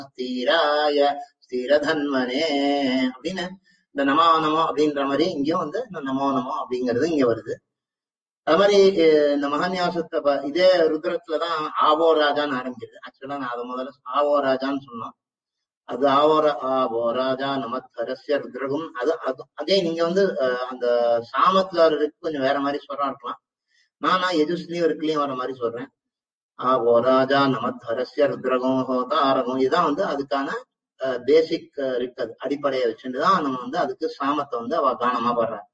ஸ்தீராய ஸ்திரதன்வனே அப்படின்னு இந்த நமோ நமோ அப்படின்ற மாதிரி இங்கேயும் வந்து இந்த நமோ நமோ அப்படிங்கிறது இங்க வருது அது மாதிரி அஹ், இந்த மகான்யாசத்தை ப- இதே ருத்ரத்துலதான் ஆவோ ராஜான்னு ஆரம்பிக்குது ஆக்சுவலா நான் அதை முதல்ல ஆவோ ராஜான்னு சொன்னோம் அது ஆவோர ஆவோ ராஜா நமத்ஹரஸ்ய ருத்ரகும் அது அது அதே நீங்க வந்து அஹ், அந்த சாமத்துல இருக்கு கொஞ்சம் வேற மாதிரி சொல்றா இருக்கலாம் நான் நான் எஜுஸ்லயும் இருக்குலயும் வர மாதிரி சொல்றேன் ஆவோ ராஜா நமத்ஹரஸ்ய ருத்ரகம் ஹோதாரகம் இதுதான் வந்து அதுக்கான பேசிக் இருக்கு அது அடிப்படையை வச்சுட்டு தான் நம்ம வந்து அதுக்கு சாமத்தை வந்து அவ கானமா பாடுறாங்க